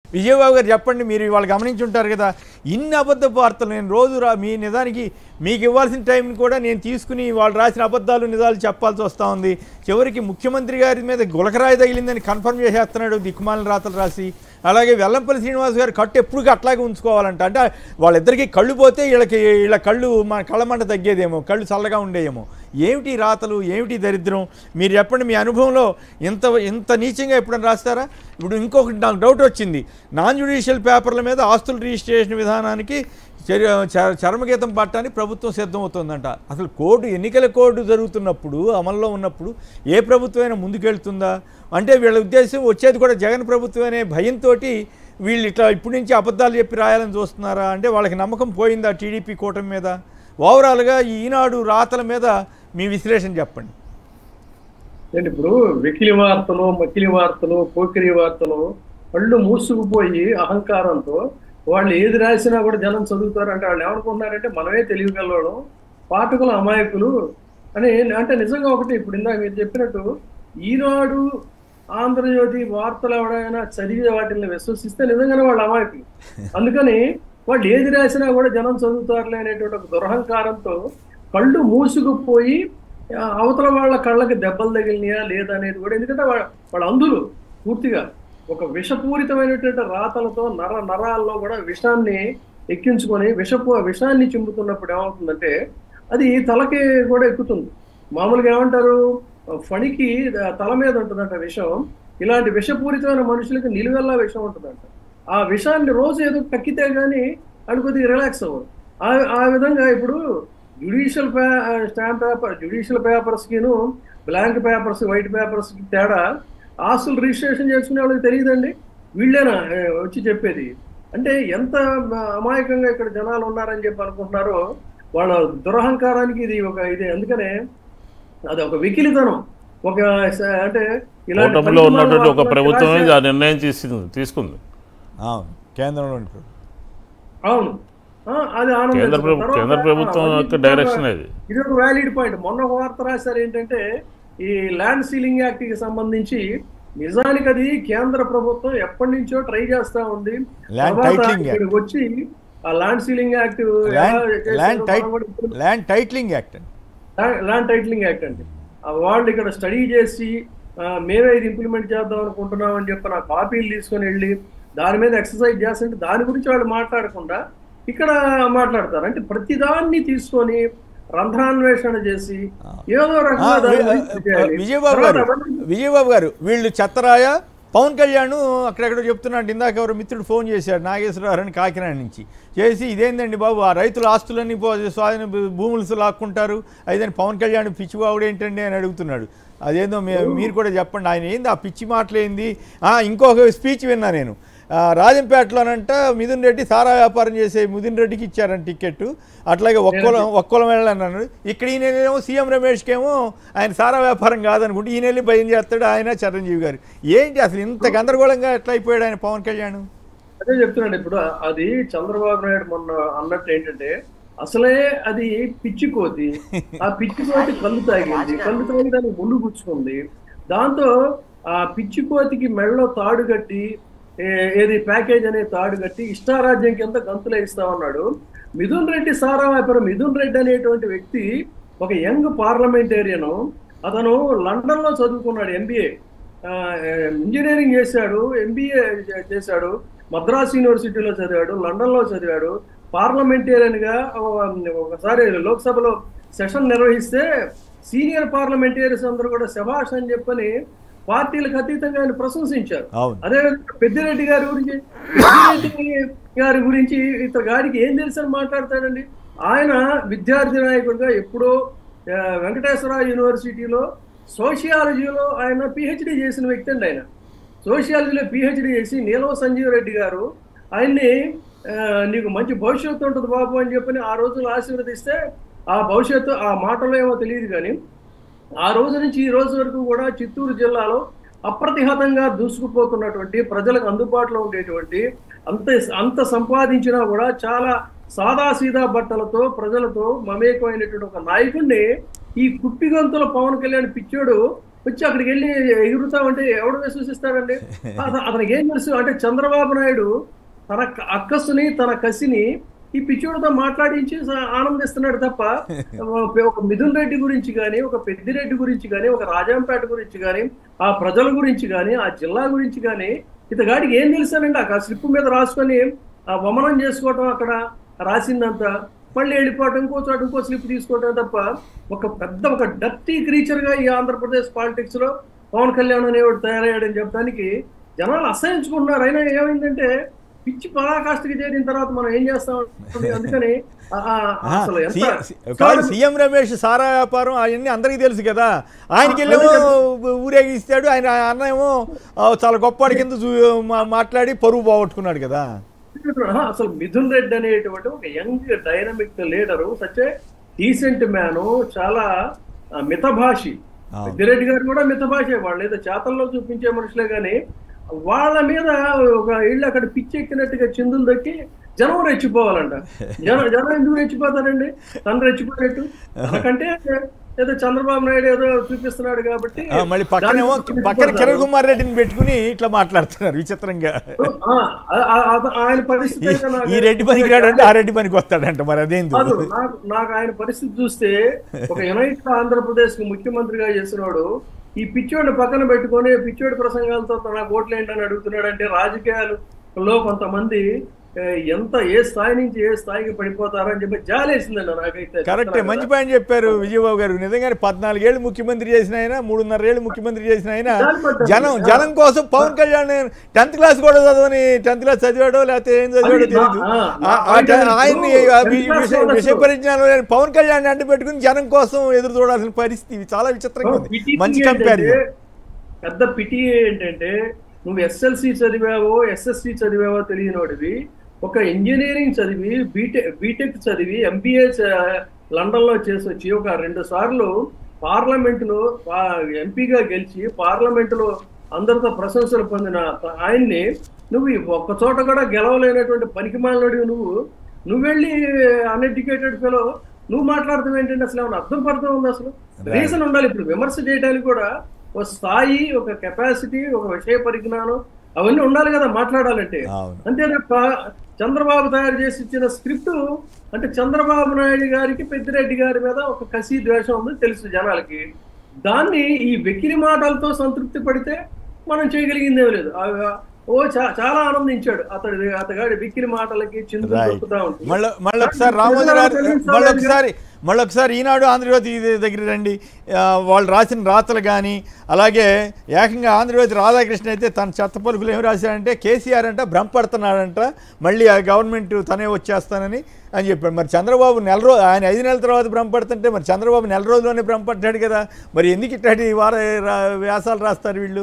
విజయబాబు గారు చెప్పండి మీరు ఇవాళ గమనించి ఉంటారు కదా ఇన్ని అబద్ధపు వార్తలు నేను రోజు రా మీ నిజానికి మీకు ఇవ్వాల్సిన టైం కూడా నేను తీసుకుని వాళ్ళు రాసిన అబద్ధాలు నిజాలు చెప్పాల్సి వస్తూ ఉంది చివరికి ముఖ్యమంత్రి గారి మీద గులకరాయి తగిలిందని కన్ఫర్మ్ చేసేస్తున్నాడు దిక్కుమాలిన రాతలు రాసి అలాగే వెల్లంపల్లి శ్రీనివాస్ గారు కట్టు ఎప్పుడు అట్లాగే ఉంచుకోవాలంట అంటే వాళ్ళిద్దరికీ కళ్ళు పోతే వీళ్ళకి వీళ్ళ కళ్ళు మన కళ్ళ మంట తగ్గేదేమో కళ్ళు చల్లగా ఉండేయేమో ఏమిటి ఈ రాతలు ఏమిటి ఈ దరిద్రం మీరు చెప్పండి మీ అనుభవంలో ఇంత ఇంత నీచంగా ఎప్పుడైనా రాస్తారా ఇప్పుడు ఇంకొకటి నాకు డౌట్ వచ్చింది నాన్ జ్యుడిషియల్ పేపర్ల మీద ఆస్తుల రిజిస్ట్రేషన్ విధానానికి చర్య- చ- చర్మగీతం పట్టడానికి ప్రభుత్వం సిద్ధమవుతుందంట అసలు కోడ్ ఎన్నికల కోడ్ జరుగుతున్నప్పుడు అమల్లో ఉన్నప్పుడు ఏ ప్రభుత్వమైనా ముందుకెళ్తుందా అంటే వీళ్ళ ఉద్దేశం వచ్చేది కూడా జగన్ ప్రభుత్వం అనే భయంతో వీళ్ళు ఇట్లా ఇప్పటి నుంచి అబద్ధాలు చెప్పి రాయాలని చూస్తున్నారా అంటే వాళ్ళకి నమ్మకం పోయిందా టీడీపీ కూటమి మీద ఓవరాల్గా ఈ ఈనాడు రాతల మీద మీ విశ్లేషణ చెప్పండి ఏంటి ఇప్పుడు వెకిలి వార్తలు మకిలి వార్తలు పోకిరి వార్తలు కళ్ళు మూసుకుపోయి అహంకారంతో వాళ్ళు ఏది రాసినా కూడా జనం చదువుతారు అంటే వాళ్ళు ఏమనుకుంటున్నారంటే మనమే తెలియగలవడం పాఠకులు అమాయకులు అని అంటే నిజంగా ఒకటి ఇప్పుడు ఇందాక మీరు చెప్పినట్టు ఈనాడు ఆంధ్రజ్యోతి వార్తలు ఎవడైనా చదివే వాటిని విశ్వసిస్తే నిజంగానే వాళ్ళు అమాయకులు అందుకని వాళ్ళు ఏది రాసినా కూడా జనం చదువుతారులే అనేటువంటి ఒక దురహంకారంతో కళ్ళు మూసుకుపోయి ఆ, అవతల వాళ్ళ కళ్ళకి దెబ్బలు తగిలినాయా లేదా అనేది కూడా ఎందుకంటే వాళ్ళ వాళ్ళ అందులు పూర్తిగా ఒక విషపూరితమైనటువంటి రాతలతో నర నరాల్లో కూడా విషాన్ని ఎక్కించుకొని విషపు విషాన్ని చింపుతున్నప్పుడు ఏమవుతుందంటే అది తలకి కూడా ఎక్కుతుంది మామూలుగా ఏమంటారు ఫణికి ద- తల మీద ఉంటుందంట విషం ఇలాంటి విషపూరితమైన మనుషులకి నిలువెల్లా విషం ఉంటుందంట ఆ విషాన్ని రోజు ఏదో కక్కితే గానీ అది కొద్దిగా రిలాక్స్ అవ్వదు ఆ ఆ విధంగా ఇప్పుడు జ్యుడిషియల్ పే స్టాంప్ పేపర్ జ్యుడిషియల్ పేపర్స్ కిను బ్లాంక్ పేపర్స్ వైట్ పేపర్స్ కి తేడా ఆస్తులు రిజిస్ట్రేషన్ చేసుకునే వాళ్ళకి తెలియదండి వీళ్ళేనా ఏ, వచ్చి చెప్పేది అంటే ఎంత అమాయకంగా ఇక్కడ జనాలు ఉన్నారని చెప్పి అనుకుంటున్నారో వాళ్ళ దురహంకారానికి ఇది ఒక ఇది అందుకనే అది ఒక వికిలితనం ఒక స- అంటే ఇలాంటి కూటమిలో ఉన్నటువంటి ఒక పరిణామాలు ప్రభుత్వమే రాసే- ఆ నిర్ణయం తీసుకుంది తీసుకుంది అవును కేంద్రంలోని ప్రభుత్వం అవును ఆ, అది ఆనందించడం. కేంద్ర ప్రభు- తర్వాత, కేంద్ర ప్రభుత్వం ఆ, యొక్క ఇది డైరెక్షన్ ఒక- అది. ఇది ఒక వ్యాలిడ్ పాయింట్ మొన్న ఒక వార్త రాశారు ఏంటంటే ఈ ల్యాండ్ సీలింగ్ యాక్ట్ కి సంబంధించి నిజానికి అది కేంద్ర ప్రభుత్వం ఎప్పటి నుంచో ట్రై చేస్తా ఉంది Land తర్వాత Titling Act. ఇక్కడికి వచ్చి ఆ land ceiling act land land టైట్ ల్యాండ్ టైట్లింగ్ యాక్ట్ అండి ల్యాండ్ టైటిలింగ్ యాక్ట్ అండి ఆ వాళ్ళు ఇక్కడ స్టడీ చేసి ఆ, మేమే ఇది ఇంప్లిమెంట్ చేద్దాం అనుకుంటున్నాం అని చెప్పి నా కాపీలు తీసుకొని వెళ్ళి దాని మీద ఎక్సర్సైజ్ చేస్తుంటే దాని గురించి వాళ్ళు మాట్లాడకుండా ఇక్కడ మాట్లాడతారు అంటే ప్రతిదాన్ని తీసుకొని రంధ్రాన్వేషణ చేసి ఏదో ఆ, రకంగా దాని వి- గురించి చేయాలి. విజయబాబు గారు తర్వాత అవన్నీ- విజయబాబు గారు వీళ్ళు చెత్తరాయ పవన్ కళ్యాణ్ అక్కడెక్కడో చెప్తున్నాడు ఇందాక ఎవరు మిత్రుడు ఫోన్ చేశాడు నాగేశ్వరరావు అని కాకినాడ నుంచి చేసి ఇదేందండి బాబు ఆ రైతుల ఆస్తులన్నీ పో- స్వాధీన భూ- భూములు లాక్కుంటారు అదేదని పవన్ కళ్యాణ్ పిచ్చి బావుడు ఏంటండి అని అడుగుతున్నాడు అదేందో మీ- మీరు కూడా చెప్పండి ఆయన ఏంది ఆ పిచ్చి మాటలేంది ఆ, ఇంకొక స్పీచ్ విన్నా నేను ఆ, రాజంపేటలోనంట మిథున్ రెడ్డి సారా వ్యాపారం చేసే మిథున్ రెడ్డికి ఇచ్చారంట టికెట్ అట్లాగే ఒక్కోలం ఒక్కోలం వెళ్ళాలన్నాడు ఇక్కడ ఈ నెలేమో సీఎం రమేష్కేమో ఆయన సారా వ్యాపారం కాదనుకుంటే ఈ నెల భయం చేస్తాడు ఆయన చిరంజీవి గారు ఏంటి అసలు ఇంత గందరగోళంగా ఎట్లా అయిపోయాడు ఆయన పవన్ కళ్యాణ్ అదే చెప్తున్నాను ఇప్పుడు అది చంద్రబాబు నాయుడు మొన్న అన్నట్టు ఏంటంటే అసలే అది పిచ్చి కోతి ఆ పిచ్చి కోతి కళ్ళు తాగింది కళ్ళు తాగి దానికి ముళ్ళు గుచ్చుకుంది దాంతో ఆ పిచ్చి కోతికి మెళ్ళలో తాడు కట్టి ఏ- ఏది ప్యాకేజ్ అనే తాడు కట్టి ఇష్టారాజ్యం కింద గంతులు ఇస్తా ఉన్నాడు మిథున్ రెడ్డి సారా వ్యాపారం మిథున్ రెడ్డి అనేటువంటి వ్యక్తి ఒక యంగ్ పార్లమెంటేరియన్ అతను లండన్ లో చదువుకున్నాడు ఎంబీఏ ఇంజనీరింగ్ చేశాడు ఎంబీఏ చేశాడు మద్రాస్ యూనివర్సిటీలో చదివాడు లండన్ లో చదివాడు పార్లమెంటేరియన్ గా ఒక- ఒకసారి లోక్సభలో సెషన్ నిర్వహిస్తే సీనియర్ పార్లమెంటేరియన్స్ అందరూ కూడా శభాష్ అని చెప్పని పార్టీలకు అతీతంగా ఆయన ప్రశంసించారు అవును అదే విధంగా పెద్దిరెడ్డి గారి గురించి పెద్దిరెడ్డి గారి గురించి ఇతర గారికి ఏం తెలుసు అని మాట్లాడతాడండి ఆయన విద్యార్థి నాయకుడిగా ఎప్పుడో ఆ, వెంకటేశ్వర యూనివర్సిటీలో సోషియాలజీలో ఆయన పిహెచ్డి చేసిన వ్యక్తి అండి ఆయన సోషియాలజీలో పిహెచ్డి చేసి నీలవ సంజీవ్ రెడ్డి గారు ఆయన్ని ఆ, నీకు మంచి భవిష్యత్తు ఉంటుంది బాబు అని చెప్పని ఆ రోజులు ఆశీర్వదిస్తే ఆ భవిష్యత్తు ఆ మాటలో ఏమో తెలియదు కానీ ఆ రోజు నుంచి ఈ రోజు వరకు కూడా చిత్తూరు జిల్లాలో అప్రతిహతంగా దూసుకుపోతున్నటువంటి ప్రజలకు అందుబాటులో ఉండేటువంటి అంత అంత సంపాదించినా కూడా చాలా సాదాసీదా బట్టలతో ప్రజలతో మమేకమైనటువంటి ఒక నాయకుడిని ఈ కుప్పిగంతుల పవన్ కళ్యాణ్ పిచ్చోడు వచ్చి అక్కడికి వెళ్ళి ఎగురుతామంటే ఎవడు విశ్వసిస్తాడండి అత- అతనికి ఏం తెలుసు అంటే చంద్రబాబు నాయుడు తన క- అక్కసుని తన కసిని ఈ పిచ్చోడితో మాట్లాడించి స- ఆనందిస్తున్నాడు తప్ప ఒక మిథున్ రెడ్డి గురించి కానీ ఒక పెద్దిరెడ్డి గురించి కానీ ఒక రాజాంపేట గురించి కానీ ఆ ప్రజల గురించి కానీ ఆ జిల్లా గురించి కానీ ఇతగాడికి ఏం తెలుసానండి ఆ స్లిప్ మీద రాసుకొని ఆ వమనం చేసుకోవటం అక్కడ రాసిందంతా మళ్ళీ వెళ్ళిపోవటం ఇంకో చోట ఇంకో స్లిప్ తీసుకోవటం తప్ప ఒక పెద్ద ఒక డర్టీ క్రీచర్ గా ఈ ఆంధ్రప్రదేశ్ పాలిటిక్స్ లో పవన్ కళ్యాణ్ అనేవాడు తయారయ్యాడని చెప్పడానికి జనాలు అసహించుకుంటున్నారు అయినా ఏమైందంటే పిచ్చి పరాకాష్ఠకి చేరిన తర్వాత మనం ఏం చేస్తాం అందుకని ఆ- ఆ- అసలు ఎంత సీ- సీ- కాదు సీఎం రమేష్ సారా వ్యాపారం అవన్నీ అందరికీ తెలుసు కదా ఆయనకి వెళ్ళేమో ఊరేగిస్తాడు ఆయన అన్న ఏమో ఆ, చాలా గొప్పవాడి కింద చూ- మా- మాట్లాడి పరువు పోగొట్టుకున్నాడు కదా ఆహా, అసలు మిథున్ రెడ్డి అనేటువంటి ఒక young dynamic leader such decent man చాలా ఆ, మితభాషి అవును. పెద్దిరెడ్డి గారు కూడా మితభాషే వాళ్ళు ఏదో చేతల్లో చూపించే మనుషులే కానీ వాళ్ళ మీద ఒక ఇళ్ళు అక్కడ పిచ్చెక్కినట్టుగా చిందులు దక్కి జనం రెచ్చిపోవాలంట జనం జనం ఎందుకు రెచ్చిపోతారండి తను రెచ్చిపోయినట్టు తనకంటే ఏదో చంద్రబాబు నాయుడు ఏదో చూపిస్తున్నాడు కాబట్టి ఆ, మళ్ళీ పక్కనేమో దానికి పక్కన కిరణ్ రెచ్చిపోతారు. కుమార్ రెడ్డిని పెట్టుకుని ఇట్లా మాట్లాడుతున్నారు విచిత్రంగా ఆ, ఆ- ఆ- ఆయన పరిస్థితి ఈ- అయితే నాకు- ఈ రెడ్డి పనికి రాడంటే ఆ రెడ్డి పనికి వస్తాడంట మరి అదేంది కాదు నాకు నాకు ఆయన పరిస్థితి చూస్తే ఒక యునైటెడ్ ఆంధ్రప్రదేశ్ కి ముఖ్యమంత్రిగా చేసినవాడు ఈ పిచ్చోడిని పక్కన పెట్టుకొని పిచ్చోడి ప్రసంగాలతో నాకు ఓట్లు ఏంటని అడుగుతున్నాడు అంటే రాజకీయాలలో కొంతమంది ఏ, ఎంత ఏ స్థాయి నుంచి ఏ స్థాయికి పడిపోతారని చెప్పి జాలేసిందండి నాకైతే కరెక్టే మంచి పాయింట్ చెప్పారు విజయబాబు గారు నిజంగానే పద్నాలుగేళ్ళు ముఖ్యమంత్రి చేసిన ఆయన మూడున్నర ఏళ్ళు ముఖ్యమంత్రి చేసిన ఆయన జనం జనం కోసం పవన్ కళ్యాణ్ టెన్త్ క్లాస్ కూడా చదవని టెన్త్ క్లాస్ చదివాడో లేకపోతే ఏం చదివాడో అది తెలియదు నా- ఆ, ఆ- ఆ నా- ఆయన్ని tenth ఆ class వి- విషయ వాళ్ళకు. విషయ పరిజ్ఞానం లేని పవన్ కళ్యాణ్ అంటి పెట్టుకుని జనం కోసం ఎదురు చూడాల్సిన పరిస్థితి ఇది చాలా విచిత్రంగా ఉంది పిటి మంచి ఏంటంటే, కంపారిజన్ పెద్ద పిటి ఏంటంటే నువ్వు ఎస్ఎల్సి చదివావో ఎస్ఎస్సి చదివావో తెలియనోడివి ఒక ఇంజనీరింగ్ చదివి బీటెక్ బీటెక్ చదివి ఎంబీఏ లండన్ లో చేసి వచ్చి ఒక రెండు సార్లు పార్లమెంట్ లో ఎంపీగా గెలిచి పార్లమెంట్ లో అందరితో ప్రశంసలు పొందిన ఆయన్ని నువ్వు ఈ ఒక్క చోట కూడా గెలవలేనటువంటి పనికిమాలినోడివి నువ్వు నువ్వు వెళ్ళి అన్ఎడ్యుకేటెడ్ ఫెలో నువ్వు మాట్లాడతావు ఏంటంటే అసలు ఏమైనా అర్థం పడుతూ ఉంది అసలు రీజన్ ఉండాలి ఇప్పుడు విమర్శ చేయడానికి కూడా ఒక స్థాయి ఒక కెపాసిటీ ఒక విషయ పరిజ్ఞానం అవన్నీ ఉండాలి కదా మాట్లాడాలంటే అవును అంతే తప్ప చంద్రబాబు తయారు చేసి ఇచ్చిన స్క్రిప్ట్ అంటే చంద్రబాబు నాయుడు గారికి పెద్దిరెడ్డి గారి మీద ఒక కసి ద్వేషం ఉంది తెలుసు జనాలకి దాన్ని ఈ వెకిలి మాటలతో సంతృప్తి పడితే మనం చేయగలిగిందేమీ లేదు ఆ- ఓ చా- చాలా ఆనందించాడు అతడి అతగాడి వెకిలి మాటలకి చిందులు రైట్ తొక్కుతా ఉంటుంది మళ్ళీ మళ్ళీ ఒకసారి రామోజీ గారు మళ్ళీ ఒకసారి మళ్ళీ ఒకసారి ఈనాడు ఆంధ్రజ్యోతి ఇది దగ్గర రండి ఆ, వాళ్ళు రాసిన రాతలు కానీ అలాగే ఏకంగా ఆంధ్రజ్యోతి రాధాకృష్ణ అయితే తన చెత్త పలుకులు ఏమి రాశాడంటే కేసీఆర్ అంట భ్రమపడుతున్నాడంట మళ్ళీ ఆ గవర్నమెంట్ తనే వచ్చేస్తానని అని చెప్పాడు మరి చంద్రబాబు నెల రోజు ఆయన ఐదు నెలల తర్వాత భ్రమపడుతుంటే మరి చంద్రబాబు నెల రోజుల్లోనే భ్రమపడ్డాడు కదా మరి ఎందుకు ఇట్లాంటి వార రా- వ్యాసాలు రాస్తారు వీళ్ళు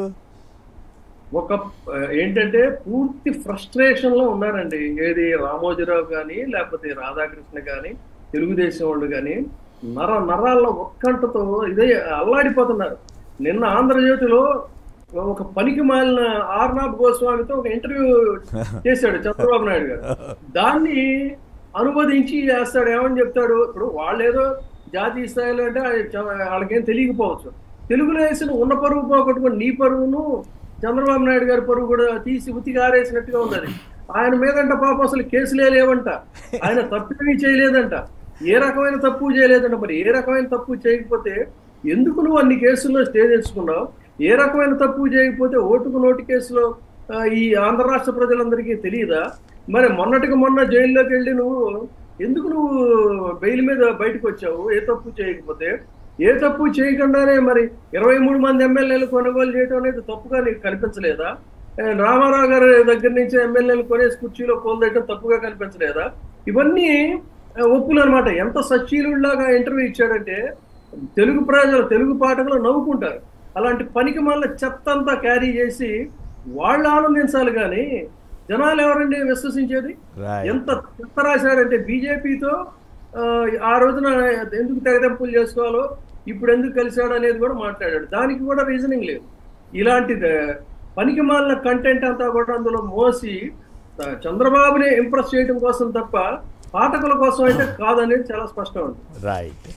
ఒక ఆ, ఏంటంటే పూర్తి ఫ్రస్ట్రేషన్ లో ఉన్నారండి ఏది రామోజీరావు కానీ లేకపోతే రాధాకృష్ణ కానీ తెలుగుదేశం వాళ్ళు కానీ నర నరాల్లో ఒక్కంటతో ఇదే అల్లాడిపోతున్నారు నిన్న ఆంధ్రజ్యోతిలో ఒక పనికి మాలిన ఆర్నాబ్ గోస్వామితో ఒక ఇంటర్వ్యూ చేశాడు చంద్రబాబు నాయుడు గారు దాన్ని అనువదించి చేస్తాడు ఏమని చెప్తాడు ఇప్పుడు వాళ్ళు ఏదో జాతీయ స్థాయిలో అంటే చ- వాళ్ళకేం తెలియకపోవచ్చు తెలుగులో వేసిన ఉన్న పరువు పోగొట్టుకుని నీ పరువును చంద్రబాబు నాయుడు గారి పరువు కూడా తీసి ఉతికి ఆరేసినట్టుగా ఉన్నది ఆయన మీదంట పాపం అసలు కేసులే లేవంట ఆయన తప్పేమీ చేయలేదంట ఏ రకమైన తప్పు చేయలేదంట మరి ఏ రకమైన తప్పు చేయకపోతే ఎందుకు నువ్వు అన్ని కేసుల్లో స్టే తెచ్చుకున్నావు ఏ రకమైన తప్పు చేయకపోతే ఓటుకు నోటు కేసులో ఆ, ఈ ఆంధ్ర రాష్ట్ర ప్రజలందరికీ తెలియదా మరి మొన్నటికి మొన్న జైల్లోకి వెళ్ళి నువ్వు ఎందుకు నువ్వు బెయిల్ మీద బయటకు వచ్చావు ఏ తప్పు చేయకపోతే ఏ తప్పు చేయకుండానే మరి ఇరవై మూడు మంది ఎమ్మెల్యేలు కొనుగోలు చేయడం అనేది తప్పుగా నీకు కనిపించలేదా ఏ, రామారావు గారి దగ్గర నుంచి ఎమ్మెల్యేలు కొనేసి కుర్చీలో కోల్దేయడం తప్పుగా కనిపించలేదా ఇవన్నీ ఆ, ఒప్పులు అనమాట ఎంత సచ్చీలులాగా ఇంటర్వ్యూ ఇచ్చాడంటే తెలుగు ప్రజలు తెలుగు పాఠకులు నవ్వుకుంటారు అలాంటి పనికి మళ్ళీ చెత్త అంతా క్యారీ చేసి వాళ్ళు ఆనందించాలి కానీ జనాలు ఎవరండి విశ్వసించేది రైట్ ఎంత చెత్త రాశాడంటే బీజేపీతో ఆ రోజున ఎందుకు తెగదెంపులు చేసుకోవాలో ఇప్పుడు ఎందుకు కలిశాడు అనేది కూడా మాట్లాడాడు దానికి కూడా రీజనింగ్ లేదు ఇలాంటి పనికి మాలిన కంటెంట్ అంతా కూడా అందులో మోసి ఆ, చంద్రబాబుని ఇంప్రెస్ చేయడం కోసం తప్ప పాఠకుల కోసం అయితే కాదనేది చాలా స్పష్టం ఉంది రైట్